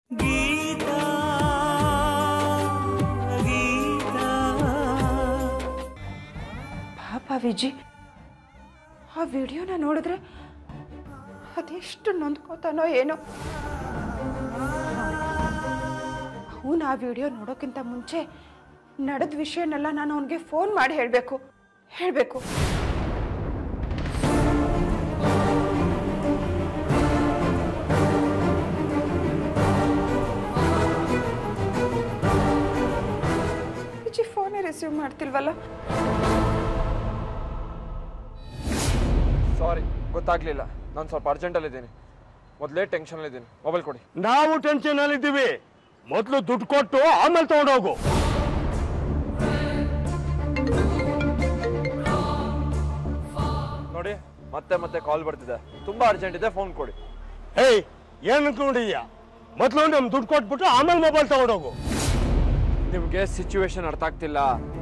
ಗೀತಾ ಗೀತಾ ಪಾಪ ವಿಜಿ ಆ ವಿಡಿಯೋನ ನೋಡಿದ್ರೆ ಅದೆಷ್ಟು ನೊಂದ್ಕೋತಾನೋ ಏನೋ ಅವನು ಆ ವಿಡಿಯೋ ನೋಡೋಕ್ಕಿಂತ ಮುಂಚೆ ನಡೆದ ವಿಷಯನೆಲ್ಲ ನಾನು ಅವನಿಗೆ ಫೋನ್ ಮಾಡಿ ಹೇಳಬೇಕು ಹೇಳಬೇಕು ವಿಜಿ ಫೋನೇ ರಿಸೀವ್ ಮಾಡ್ತಿಲ್ವಲ್ಲ ಸಾರಿ ಗೊತ್ತಾಗ್ಲಿಲ್ಲ ನಾನು ಸ್ವಲ್ಪ ಅರ್ಜೆಂಟಲ್ಲಿದ್ದೀನಿ ಮೊದಲೇ ಟೆನ್ಷನಲ್ಲಿದ್ದೀನಿ ಮೊಬೈಲ್ ಕೊಡಿ ನಾವು ಟೆನ್ಷನ್ ಅಲ್ಲಿ ಇದ್ದೀವಿ ಮೊದಲು ದುಡ್ಡು ಕೊಟ್ಟು ಆಮೇಲೆ ತಗೊಂಡೋಗು ನೋಡಿ ಮತ್ತೆ ಮತ್ತೆ ಕಾಲ್ ಬರ್ತಿದೆ ತುಂಬಾ ಅರ್ಜೆಂಟ್ ಇದೆ ಫೋನ್ ಕೊಡಿ ಹೇಯ್ ಏನ್ ಅನ್ಕೊಂಡಿದ್ಯಾ ಮೊದಲು ನಮ್ ದುಡ್ಡು ಕೊಟ್ಬಿಟ್ಟು ಆಮೇಲೆ ಮೊಬೈಲ್ ತಗೊಂಡೋಗು ನಿಮಗೆ ಸಿಚುವೇಶನ್ ಅರ್ಥ ಆಗ್ತಿಲ್ಲ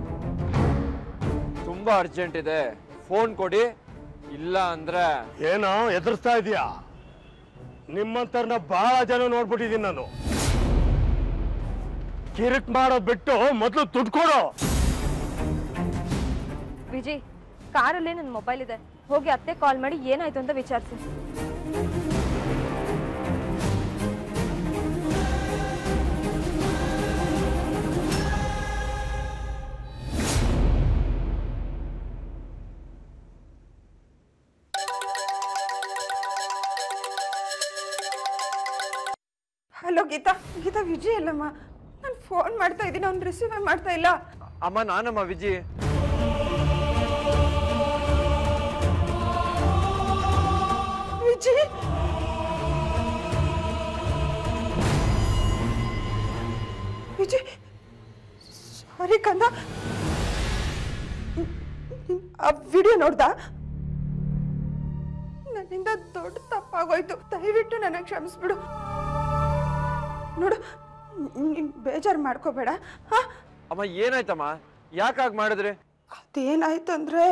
ತುಂಬಾ ಅರ್ಜೆಂಟ್ ಇದೆ ಫೋನ್ ಕೊಡಿ ಇಲ್ಲ ಅಂದ್ರೆ ಏನೋ ಎದುರಿಸ್ತಾ ಇದೀಯಾ ನಿಮ್ಮಂತರ್ನ ಬಹಳ ಜನ ನೋಡ್ಬಿಟ್ಟಿದೀನಿ ನಾನು ಕಿರಿಕ್ ಮಾಡೋದ್ ಬಿಟ್ಟು ಮೊದಲು ದುಡ್ಡು ಕೊಡು ವಿಜಿ ಕಾರಲ್ಲೇ ನನ್ನ ಮೊಬೈಲ್ ಇದೆ ಹೋಗಿ ಅತ್ತೆ ಕಾಲ್ ಮಾಡಿ ಏನಾಯ್ತು ಅಂತ ವಿಚಾರಿಸಿ ಹಲೋ ಗೀತಾ ಗೀತಾ ವಿಜಯ್ ಅಲ್ಲಮ್ಮ ನಾನು ಫೋನ್ ಮಾಡ್ತಾ ಇದ್ದೀನಿ ಅವ್ನು ರಿಸೀವ್ ಮಾಡ್ತಾ ಇಲ್ಲ ಅಮ್ಮ ನಾನಮ್ಮ ವಿಜಿ ವಿಜಯ್ ವಿಜಯ್ ಸಾರಿ ಕಂದ ಆ ವಿಡಿಯೋ ನೋಡ್ದ ನನ್ನಿಂದ ದೊಡ್ಡ ತಪ್ಪಾಗೋಯ್ತು ದಯವಿಟ್ಟು ನನಗೆ ಕ್ಷಮಿಸ್ಬಿಡು ನೋಡು ನೀನ್ ಬೇಜಾರು ಮಾಡ್ಕೋಬೇಡ ಹಾ ಅಮ್ಮ ಏನಾಯ್ತಮ್ಮ ಯಾಕಾಗ್ ಮಾಡಿದ್ರಿ ಅದೇನಾಯ್ತು ಅಂದ್ರೆ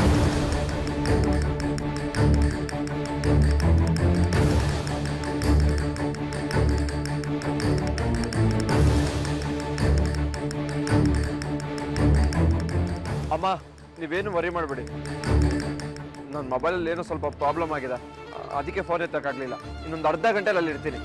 ಅಮ್ಮ ನೀವೇನು ವರಿ ಮಾಡಬೇಡಿ ನನ್ನ ಮೊಬೈಲಲ್ಲಿ ಏನೋ ಸ್ವಲ್ಪ ಪ್ರಾಬ್ಲಮ್ ಆಗಿದೆ ಅ- ಅದಕ್ಕೆ ಫೋನ್ ಎತ್ತಕ್ಕಾಗಲಿಲ್ಲ ಇನ್ನೊಂದು ಅರ್ಧ ಗಂಟೆಲಿ ಅಲ್ಲಿ ಇರ್ತೀನಿ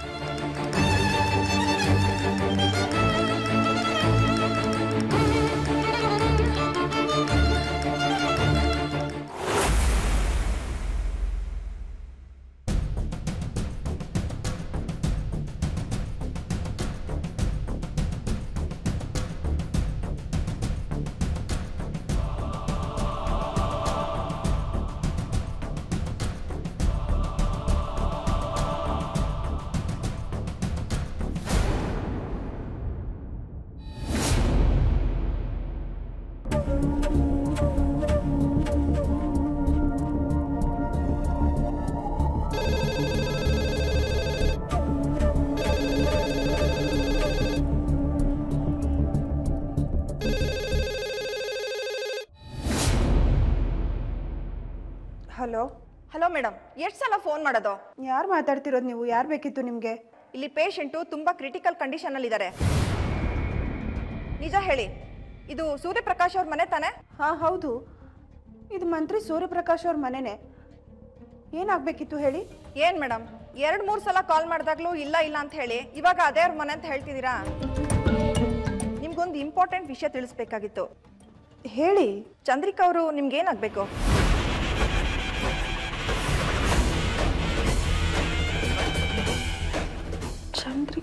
ಹಲೋ ಹಲೋ ಮೇಡಮ್ ಎಷ್ಟು ಸಲ ಫೋನ್ ಮಾಡೋದು ಯಾರು ಮಾತಾಡ್ತಿರೋದು ನೀವು ಯಾರು ಬೇಕಿತ್ತು ನಿಮಗೆ ಇಲ್ಲಿ ಪೇಷಂಟು ತುಂಬ ಕ್ರಿಟಿಕಲ್ ಕಂಡೀಷನಲ್ಲಿದ್ದಾರೆ ನಿಜ ಹೇಳಿ ಇದು ಸೂರ್ಯಪ್ರಕಾಶ್ ಅವ್ರ ಮನೆ ತಾನೆ ಹಾಂ ಹೌದು ಇದು ಮಂತ್ರಿ ಸೂರ್ಯಪ್ರಕಾಶ್ ಅವ್ರ ಮನೆನೇ ಏನಾಗಬೇಕಿತ್ತು ಹೇಳಿ ಏನು ಮೇಡಮ್ ಎರಡು ಮೂರು ಸಲ ಕಾಲ್ ಮಾಡಿದಾಗಲೂ ಇಲ್ಲ ಇಲ್ಲ ಅಂತ ಹೇಳಿ ಇವಾಗ ಅದೇ ಅವ್ರ ಮನೆ ಅಂತ ಹೇಳ್ತಿದ್ದೀರಾ ನಿಮ್ಗೊಂದು ಇಂಪಾರ್ಟೆಂಟ್ ವಿಷಯ ತಿಳಿಸ್ಬೇಕಾಗಿತ್ತು ಹೇಳಿ ಚಂದ್ರಿಕಾ ಅವರು ನಿಮ್ಗೇನಾಗಬೇಕು ಚಂದ್ರಿ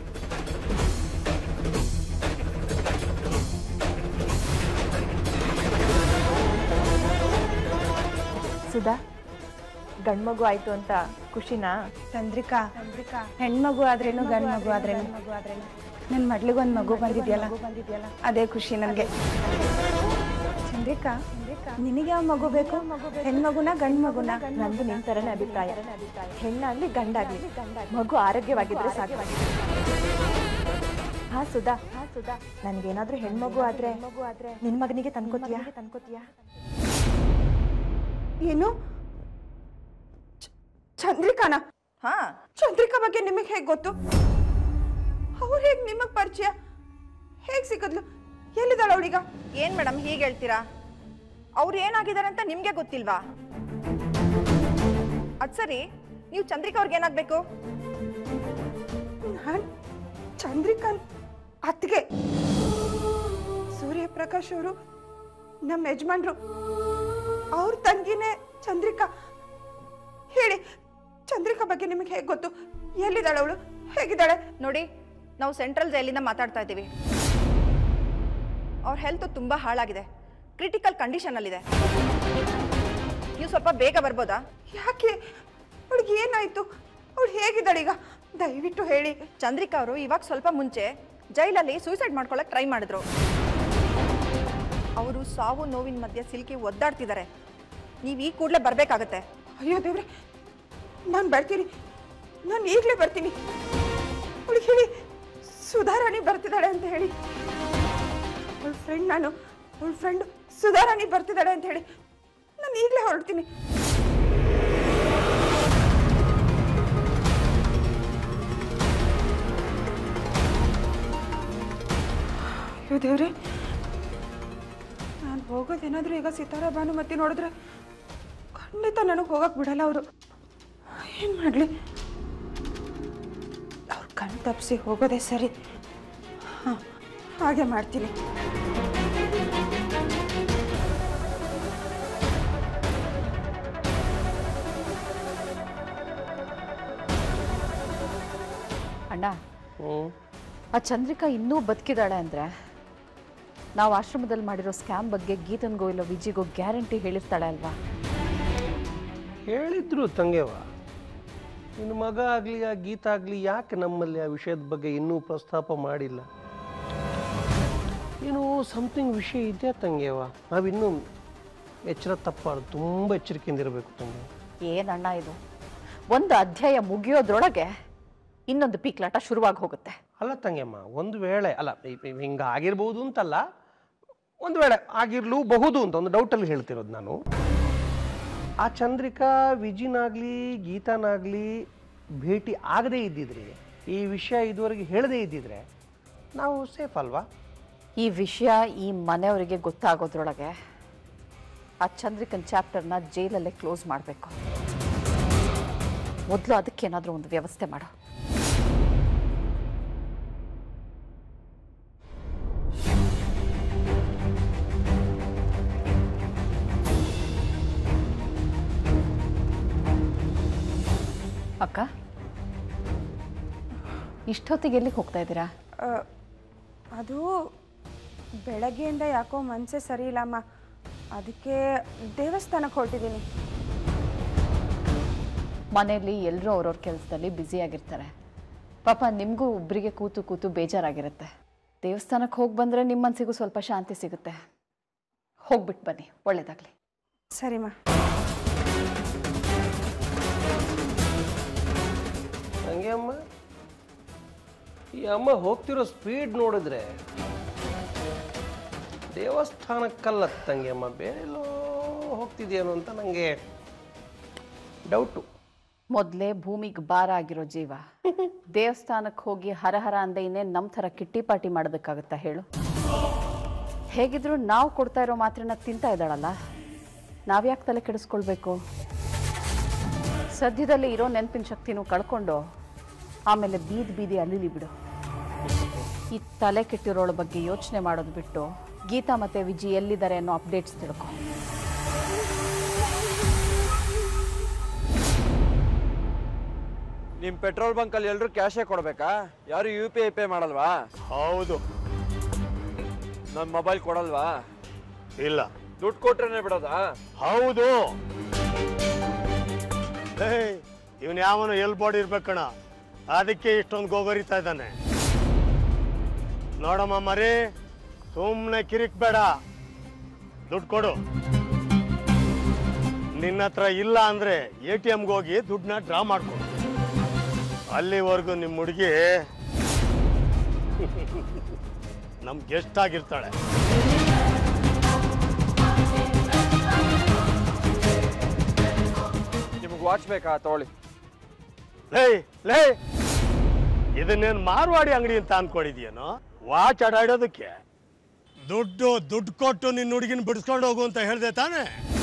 ಸುಧಾ ಗಂಡ್ಮಗು ಆಯ್ತು ಅಂತ ಖುಷಿನಾ ಚಂದ್ರಿಕಾ ಚಂದ್ರಿಕಾ ಹೆಣ್ಮಗು ಆದ್ರೇನು ಗಂಡು ಮಗು ಆದ್ರೇನು ನನ್ನ ಮಡ್ಲಿಗೊಂದು ಮಗು ಬಂದಿದ್ಯಲ್ಲ ಬಂದಿದ್ಯಲ್ಲ ಅದೇ ಖುಷಿ ನನಗೆ ಚಂದ್ರಿಕಾ ನಿನಗೆ ಯಾವ ಮಗು ಬೇಕು ಹೆಣ್ಮಗುನ ಗಂಡು ಮಗುನ ನಂದು ನಿನ್ ತರನೇ ಅಭಿಪ್ರಾಯ ಹೆಣ್ಣಾಗ್ಲಿ ಗಂಡಾಗ್ಲಿ ಮಗು ಆರೋಗ್ಯವಾಗಿದ್ರೆ ಸಾಕು ಹಾ ಸುಧಾ ಹಾ ಸುಧಾ ನನ್ಗೇನಾದ್ರೂ ಹೆಣ್ಮಗು ಆದ್ರೆ ಮಗು ಆದ್ರೆ ನಿನ್ ಮಗನಿಗೆ ತಂದ್ಕೋತೀಯಾ ತಂದ್ಕೋತೀಯಾ ಏನು ಚ- ಚಂದ್ರಿಕಾನ ಹಾಂ ಚಂದ್ರಿಕಾ ಬಗ್ಗೆ ನಿಮಗೆ ಹೇಗೆ ಗೊತ್ತು ಅವ್ರು ಹೇಗೆ ನಿಮಗ್ ಪರಿಚಯ ಹೇಗ್ ಸಿಕ್ಕದ್ಲು ಎಲ್ಲಿದ್ದಾಳ ಅವಳೀಗ ಏನ್ ಮೇಡಮ್ ಹೀಗೆ ಹೇಳ್ತೀರಾ ಅವ್ರು ಏನಾಗಿದ್ದಾರೆ ಅಂತ ನಿಮ್ಗೆ ಗೊತ್ತಿಲ್ವಾ ಅದ್ ಸರಿ ನೀವು ಚಂದ್ರಿಕಾ ಅವ್ರಿಗೆ ಏನಾಗ್ಬೇಕು ನಾನು ಚಂದ್ರಿಕಾನ್ ಅತ್ತಿಗೆ ಸೂರ್ಯಪ್ರಕಾಶ್ ಅವರು ನಮ್ಮ ಯಜಮಾನ್ರು ಅವ್ರ ತಂಗಿನೇ ಚಂದ್ರಿಕಾ ಹೇಳಿ ಚಂದ್ರಿಕಾ ಬಗ್ಗೆ ನಿಮಗೆ ಹೇಗೆ ಗೊತ್ತು ಎಲ್ಲಿದ್ದಾಳೆ ಅವಳು ಹೇಗಿದ್ದಾಳೆ ನೋಡಿ ನಾವು ಸೆಂಟ್ರಲ್ ಜೈಲಿಂದ ಮಾತಾಡ್ತಾ ಇದ್ದೀವಿ ಅವ್ರ ಹೆಲ್ತ್ ತುಂಬಾ ಹಾಳಾಗಿದೆ ಕ್ರಿಟಿಕಲ್ ಕಂಡೀಷನ್ ಅಲ್ಲಿದೆ ನೀವು ಸ್ವಲ್ಪ ಬೇಗ ಬರ್ಬೋದಾ ಯಾಕೆ ಅವಳಿಗೆ ಏನಾಯ್ತು ಅವಳು ಹೇಗಿದ್ದಾಳೆ ಈಗ ದಯವಿಟ್ಟು ಹೇಳಿ ಚಂದ್ರಿಕಾ ಅವರು ಇವಾಗ ಸ್ವಲ್ಪ ಮುಂಚೆ ಜೈಲಲ್ಲಿ ಸೂಸೈಡ್ ಮಾಡ್ಕೊಳ್ಳೋಕೆ ಟ್ರೈ ಮಾಡಿದ್ರು ಅವರು ಸಾವು ನೋವಿನ ಮಧ್ಯೆ ಸಿಲುಕಿ ಒದ್ದಾಡ್ತಿದ್ದಾರೆ ನೀವು ಈ ಕೂಡಲೇ ಬರಬೇಕಾಗತ್ತೆ ಅಯ್ಯೋ ದೇವ್ರೆ ನಾನು ಬರ್ತೀನಿ ನಾನು ಈಗಲೇ ಬರ್ತೀನಿ ಅವಳಿಗೆ ಹೇಳಿ ಸುಧಾರಾಣಿ ಬರ್ತಿದ್ದಾಳೆ ಅಂತ ಹೇಳಿ ಅವಳ ಫ್ರೆಂಡ್ ನಾನು ಅವಳ ಫ್ರೆಂಡ್ ಸುಧಾರಾಣಿ ಬರ್ತಿದ್ದಾಳೆ ಅಂತ ಹೇಳಿ ನಾನು ಈಗಲೇ ಹೊರಡ್ತೀನಿ ಅಯ್ಯೋ ದೇವ್ರೆ ನಾನು ಹೋಗೋದೇನಾದ್ರೂ ಈಗ ಸಿತಾರಾ ಭಾನುಮತಿ ನೋಡಿದ್ರೆ ಖಂಡಿತ ನನಗೆ ಹೋಗಕ್ಕೆ ಬಿಡಲ್ಲ ಅವರು ಏನು ಮಾಡಲಿ ಅವ್ರ ಕಣ್ ತಪ್ಪಿಸಿ ಹೋಗೋದೇ ಸರಿ ಹಾಂ ಹಾಗೆ ಮಾಡ್ತೀನಿ ಅಣ್ಣ ಆ ಚಂದ್ರಿಕಾ ಇನ್ನೂ ಬದುಕಿದಾಳೆ ಅಂದರೆ ನಾವು ಆಶ್ರಮದಲ್ಲಿ ಮಾಡಿರೋ ಸ್ಕ್ಯಾಮ್ ಬಗ್ಗೆ ಗೀತನ್ಗೋ ಇಲ್ಲ ವಿಜಿಗೋ ಗ್ಯಾರಂಟಿ ಹೇಳಿರ್ತಾಳೆ ಅಲ್ವಾ ಹೇಳಿದ್ರು ತಂಗೆವ ನಿನ್ನ ಮಗ ಆಗಲಿ ಆ ಗೀತ ಆಗಲಿ ಯಾಕೆ ನಮ್ಮಲ್ಲಿ ಆ ವಿಷಯದ ಬಗ್ಗೆ ಇನ್ನೂ ಪ್ರಸ್ತಾಪ ಮಾಡಿಲ್ಲ ಏನು ಸಮಥಿಂಗ್ ವಿಷಯ ಇದೆಯಾ ತಂಗೆವ ನಾವಿನ್ನೂ ಎಚ್ಚರ ತಪ್ಪಾರ್ದು ತುಂಬ ಎಚ್ಚರಿಕೆಯಿಂದಿರಬೇಕು ತಂಗೆ ಏನಣ್ಣ ಇದು ಒಂದು ಅಧ್ಯಾಯ ಮುಗಿಯೋದ್ರೊಳಗೆ ಇನ್ನೊಂದು ಪೀಕ್ಲಾಟ ಶುರುವಾಗಿ ಹೋಗುತ್ತೆ ಅಲ್ಲ ತಂಗೆಮ್ಮ ಒಂದು ವೇಳೆ ಅಲ್ಲ ಹಿಂಗೆ ಆಗಿರ್ಬೋದು ಅಂತಲ್ಲ ಒಂದು ವೇಳೆ ಆಗಿರ್ಲೂಬಹುದು ಅಂತ ಒಂದು ಡೌಟಲ್ಲಿ ಹೇಳ್ತಿರೋದು ನಾನು ಆ ಚಂದ್ರಿಕಾ ವಿಜಿನಾಗ್ಲಿ ಗೀತಾನಾಗ್ಲಿ ಭೇಟಿ ಆಗದೇ ಇದ್ದಿದ್ರೆ ಈ ವಿಷಯ ಇದುವರೆಗೆ ಹೇಳದೇ ಇದ್ದಿದ್ರೆ ನಾವು ಸೇಫ್ ಅಲ್ವಾ ಈ ವಿಷಯ ಈ ಮನೆಯವರಿಗೆ ಗೊತ್ತಾಗೋದ್ರೊಳಗೆ ಆ ಚಂದ್ರಿಕನ್ ಚಾಪ್ಟರ್ನ ಜೈಲಲ್ಲೇ ಕ್ಲೋಸ್ ಮಾಡಬೇಕು ಮೊದಲು ಅದಕ್ಕೇನಾದರೂ ಒಂದು ವ್ಯವಸ್ಥೆ ಮಾಡು ಅಕ್ಕ ಇಷ್ಟೊತ್ತಿಗೆ ಎಲ್ಲಿಗೆ ಹೋಗ್ತಾ ಇದ್ದೀರಾ ಆ, ಅದು ಬೆಳಗ್ಗೆಯಿಂದ ಯಾಕೋ ಮನಸ್ಸೇ ಸರಿ ಇಲ್ಲಮ್ಮ ಅದಕ್ಕೆ ದೇವಸ್ಥಾನಕ್ಕೆ ಹೊರಟಿದ್ದೀನಿ ಮನೆಯಲ್ಲಿ ಎಲ್ಲರೂ ಅವ್ರವ್ರ ಕೆಲಸದಲ್ಲಿ ಬ್ಯುಸಿಯಾಗಿರ್ತಾರೆ ಪಾಪ ನಿಮಗೂ ಒಬ್ಬರಿಗೆ ಕೂತು ಕೂತು ಬೇಜಾರಾಗಿರುತ್ತೆ ದೇವಸ್ಥಾನಕ್ಕೆ ಹೋಗಿ ಬಂದರೆ ನಿಮ್ಮ ಮನಸ್ಸಿಗೂ ಸ್ವಲ್ಪ ಶಾಂತಿ ಸಿಗುತ್ತೆ ಹೋಗ್ಬಿಟ್ಟು ಬನ್ನಿ ಒಳ್ಳೇದಾಗಲಿ ಸರಿಮ್ಮ ಹಂಗೆ ಅಮ್ಮ ಈ ಅಮ್ಮ ಹೋಗ್ತಿರೋ ಸ್ಪೀಡ್ ನೋಡಿದ್ರೆ ದೇವಸ್ಥಾನಕ್ಕಲ್ಲ ತಂಗಿ ಅಮ್ಮ ಬೇರೆ ಎಲ್ಲೋ ಹೋಗ್ತಿದ್ಯೇನೋ ಅಂತ ನನಗೆ ಡೌಟು ಮೊದಲೇ ಭೂಮಿಗೆ ಭಾರ ಆಗಿರೋ ಜೀವ ದೇವಸ್ಥಾನಕ್ಕೆ ಹೋಗಿ ಹರಹರ ಅಂದೆ ಇನ್ನೇನು ನಮ್ಮ ಥರ ಕಿಟ್ಟಿ ಪಾಟಿ ಮಾಡೋದಕ್ಕಾಗತ್ತಾ ಹೇಳು ಹೇಗಿದ್ರು ನಾವು ಕೊಡ್ತಾ ಇರೋ ಮಾತ್ರನ ತಿಂತಾ ಇದ್ದಾಳಲ್ಲ ನಾವ್ಯಾಕೆ ತಲೆ ಕೆಡಿಸ್ಕೊಳ್ಬೇಕು ಸದ್ಯದಲ್ಲಿ ಇರೋ ನೆನಪಿನ ಶಕ್ತಿನೂ ಕಳ್ಕೊಂಡು ಆಮೇಲೆ ಬೀದಿ ಬೀದಿ ಅಲ್ಲಿಲಿ ಬಿಡು ಈ ತಲೆ ಕೆಟ್ಟಿರೋಳ ಬಗ್ಗೆ ಯೋಚನೆ ಮಾಡೋದು ಬಿಟ್ಟು ಗೀತಾ ಮತ್ತೆ ವಿಜಿ ಎಲ್ಲಿದ್ದಾರೆ ಅನ್ನೋ ಅಪ್ಡೇಟ್ಸ್ ತಿಳ್ಕೊ ನಿಮ್ ಪೆಟ್ರೋಲ್ ಬಂಕ್ ಅಲ್ಲಿ ಎಲ್ರು ಕ್ಯಾಶೇ ಕೊಡ್ಬೇಕಾ ಯಾರು ಯು ಪಿ ಐ ಪೇ ಮಾಡಲ್ವಾ ಹೌದು ನನ್ ಮೊಬೈಲ್ ಕೊಡಲ್ವಾ ಇಲ್ಲ ದುಡ್ಡು ಕೊಟ್ರೇನೆ ಬಿಡೋದಾ ಹೌದು ಇವನ್ ಯಾವನು ಎಲ್ ಬಾಡಿ ಇರ್ಬೇಕಣ ಅದಕ್ಕೆ ಇಷ್ಟೊಂದು ಗೋಗರಿತಾ ಇದ್ದಾನೆ ನೋಡಮ್ಮ ಮರಿ ಸುಮ್ಮನೆ ಕಿರಿಕ್ ಬೇಡ ದುಡ್ಡು ಕೊಡು ನಿನ್ನ ಹತ್ರ ಇಲ್ಲ ಅಂದ್ರೆ ಎ ಟಿ ಎಮ್ಗೆ ಹೋಗಿ ದುಡ್ಡನ್ನ ಡ್ರಾ ಮಾಡ್ಕೊಡು ಅಲ್ಲಿವರೆಗೂ ನಿಮ್ಮ ಹುಡುಗಿ ನಮ್ ಗೆಸ್ಟ್ ಆಗಿರ್ತಾಳೆ ನಿಮ್ಗೆ ವಾಚ್ ಬೇಕಾ ತಗೊಳ್ಳಿ ಲೇ ಲೇ ಇದನ್ನೇನು ಮಾರ್ವಾಡಿ ಅಂಗಡಿ ಅಂತ ಅನ್ಕೊಂಡಿದ್ಯೇನೋ ವಾಚ್ ಆಡಾಡೋದಕ್ಕೆ ದುಡ್ಡು ದುಡ್ಡು ಕೊಟ್ಟು ನಿನ್ನ ಹುಡುಗಿನ ಬಿಡಿಸ್ಕೊಂಡು ಹೋಗು ಅಂತ ಹೇಳ್ದೆ ತಾನೇ